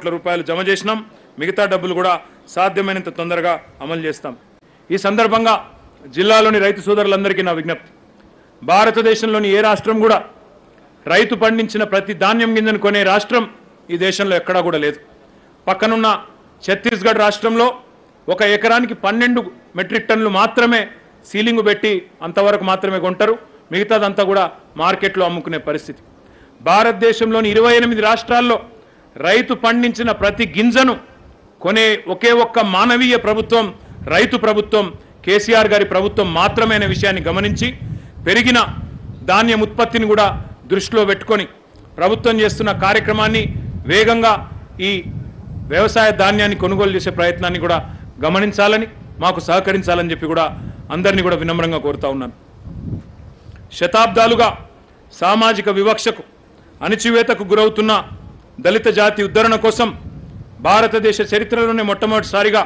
కోట్ల రూపాయలు జమ చేసినాం మిగతా డబ్బులు కూడా సాధ్యమైనంత తొందరగా అమలు చేస్తాం ఈ సందర్భంగా జిల్లాలోని రైతు సోదరులందరికీ నా విజ్ఞప్తి భారతదేశంలోని ఏ రాష్ట్రం కూడా రైతు పండించిన ప్రతి ధాన్యం గింజను కొనే రాష్ట్రం ఈ దేశంలో ఎక్కడా కూడా లేదు పక్కనున్న ఛత్తీస్గఢ్ రాష్ట్రంలో ఒక ఎకరానికి పన్నెండు మెట్రిక్ టన్నులు మాత్రమే సీలింగ్ పెట్టి అంతవరకు మాత్రమే కొంటారు మిగతాదంతా కూడా మార్కెట్లో అమ్ముకునే పరిస్థితి భారతదేశంలోని ఇరవై ఎనిమిది రాష్ట్రాల్లో రైతు పండించిన ప్రతి గింజను కొనే ఒకే ఒక్క మానవీయ ప్రభుత్వం రైతు ప్రభుత్వం కేసీఆర్ గారి ప్రభుత్వం మాత్రమే అనే విషయాన్ని గమనించి పెరిగిన ధాన్యం ఉత్పత్తిని కూడా దృష్టిలో పెట్టుకొని ప్రభుత్వం చేస్తున్న కార్యక్రమాన్ని వేగంగా ఈ వ్యవసాయ ధాన్యాన్ని కొనుగోలు చేసే ప్రయత్నాన్ని కూడా గమనించాలని మాకు సహకరించాలని చెప్పి కూడా అందరినీ కూడా వినమ్రంగా కోరుతా ఉన్నాను శతాబ్దాలుగా సామాజిక వివక్షకు అణిచివేతకు గురవుతున్న దళిత జాతి ఉద్ధరణ కోసం భారతదేశ చరిత్రలోనే మొట్టమొదటిసారిగా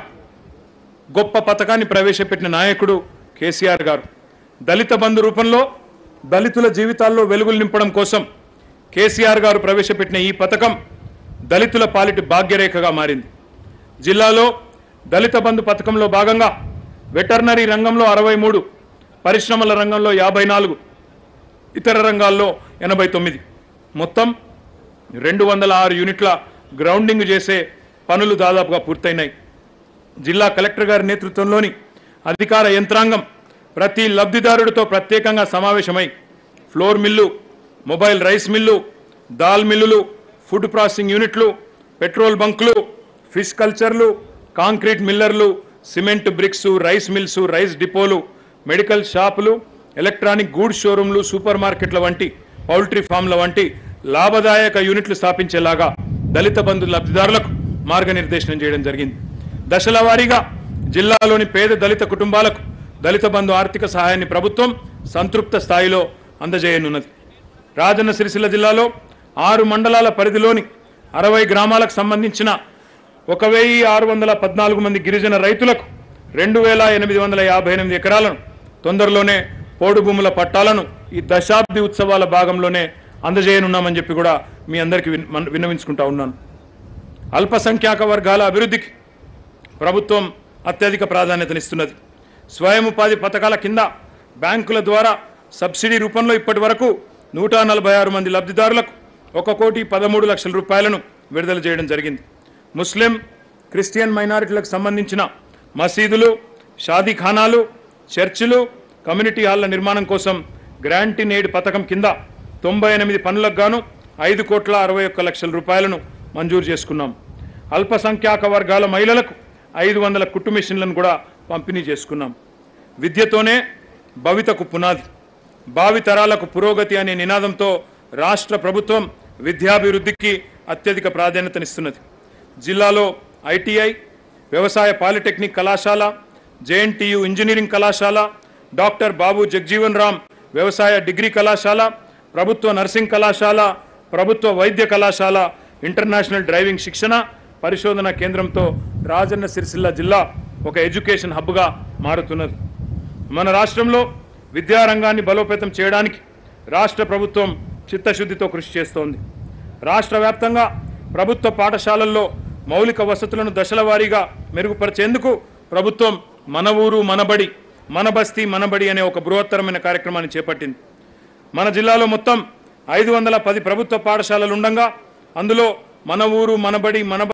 గొప్ప పథకాన్ని ప్రవేశపెట్టిన నాయకుడు కేసీఆర్ గారు దళిత బంధు రూపంలో దళితుల జీవితాల్లో వెలుగులు నింపడం కోసం కేసీఆర్ గారు ప్రవేశపెట్టిన ఈ పథకం దళితుల పాలిటి భాగ్యరేఖగా మారింది జిల్లాలో దళిత బంధు పథకంలో భాగంగా వెటర్నరీ రంగంలో అరవై మూడు పరిశ్రమల రంగంలో యాభై నాలుగు ఇతర రంగాల్లో ఎనభై తొమ్మిది మొత్తం రెండు వందల ఆరు యూనిట్ల గ్రౌండింగ్ చేసే పనులు దాదాపుగా పూర్తయినాయి జిల్లా కలెక్టర్ గారి నేతృత్వంలోని అధికార యంత్రాంగం ప్రతి లబ్ధిదారుడితో ప్రత్యేకంగా సమావేశమై flour mill mobile rice mill దాల్ మిల్లులు ఫుడ్ ప్రాసెసింగ్ యూనిట్లు పెట్రోల్ బంకులు ఫిష్ కల్చర్లు కాంక్రీట్ మిల్లర్లు cement bricks rice mills rice డిపోలు మెడికల్ షాపులు ఎలక్ట్రానిక్ గూడ్స్ షోరూంలు సూపర్ మార్కెట్ల వంటి పౌల్ట్రీ ఫామ్ల వంటి లాభదాయక యూనిట్లు స్థాపించేలాగా దళిత బంధు లబ్ధిదారులకు మార్గనిర్దేశనం చేయడం జరిగింది దశల వారీగా జిల్లాలోని పేద దళిత కుటుంబాలకు దళిత బంధు ఆర్థిక సహాయాన్ని ప్రభుత్వం సంతృప్త స్థాయిలో అందజేయనున్నది రాజన్న సిరిసిల్ల జిల్లాలో ఆరు మండలాల పరిధిలోని అరవై గ్రామాలకు సంబంధించిన ఒక వెయ్యి ఆరు వందల పద్నాలుగు మంది గిరిజన రైతులకు రెండు వేల ఎనిమిది వందల యాభై ఎనిమిది ఎకరాలను తొందరలోనే పోడు భూముల పట్టాలను ఈ దశాబ్ది ఉత్సవాల భాగంలోనే అందజేయనున్నామని చెప్పి కూడా మీ అందరికీ విన్- మన- విన్నవించుకుంటా ఉన్నాను అల్పసంఖ్యాక వర్గాల అభివృద్ధికి ప్రభుత్వం అత్యధిక ప్రాధాన్యతనిస్తున్నది స్వయం ఉపాధి పథకాల కింద బ్యాంకుల ద్వారా సబ్సిడీ రూపంలో ఇప్పటి వరకు నూట నలభై ఆరు మంది లబ్ధిదారులకు ఒక కోటి పదమూడు లక్షల రూపాయలను విడుదల చేయడం జరిగింది ముస్లిం క్రిస్టియన్ మైనారిటీలకు సంబంధించిన మసీదులు షాదీఖానాలు చర్చిలు కమ్యూనిటీ హాళ్ల నిర్మాణం కోసం గ్రాంట్ ఇన్ ఎయిడ్ పథకం కింద తొంభై ఎనిమిది పనులకు గాను ఐదు కోట్ల అరవై ఒక్క లక్షల రూపాయలను మంజూరు చేసుకున్నాం అల్పసంఖ్యాక వర్గాల మహిళలకు ఐదు వందల కుట్టు మిషన్లను కూడా పంపిణీ చేసుకున్నాం విద్యతోనే భవితకు పునాది భావి తరాలకు పురోగతి అనే నినాదంతో రాష్ట్ర ప్రభుత్వం విద్యాభివృద్ధికి అత్యధిక ప్రాధాన్యతనిస్తున్నది జిల్లాలో ఐటీఐ వ్యవసాయ పాలిటెక్నిక్ కళాశాల జేఎన్టీయు ఇంజనీరింగ్ కళాశాల డాక్టర్ బాబు జగ్జీవన్ రామ్ వ్యవసాయ డిగ్రీ కళాశాల ప్రభుత్వ నర్సింగ్ కళాశాల ప్రభుత్వ వైద్య కళాశాల ఇంటర్నేషనల్ డ్రైవింగ్ శిక్షణ పరిశోధన కేంద్రంతో రాజన్న సిరిసిల్ల జిల్లా ఒక ఎడ్యుకేషన్ హబ్గా మారుతున్నది మన రాష్ట్రంలో విద్యారంగాన్ని బలోపేతం చేయడానికి రాష్ట్ర ప్రభుత్వం చిత్తశుద్ధితో కృషి చేస్తోంది రాష్ట్ర వ్యాప్తంగా ప్రభుత్వ పాఠశాలల్లో మౌలిక వసతులను దశల వారీగా మెరుగుపరిచేందుకు ప్రభుత్వం మన ఊరు మనబడి మన బస్తీ మనబడి అనే ఒక బృహత్తరమైన కార్యక్రమాన్ని చేపట్టింది మన జిల్లాలో మొత్తం ఐదు వందల పది ప్రభుత్వ పాఠశాలలు ఉండగా అందులో మన ఊరు మనబడి మన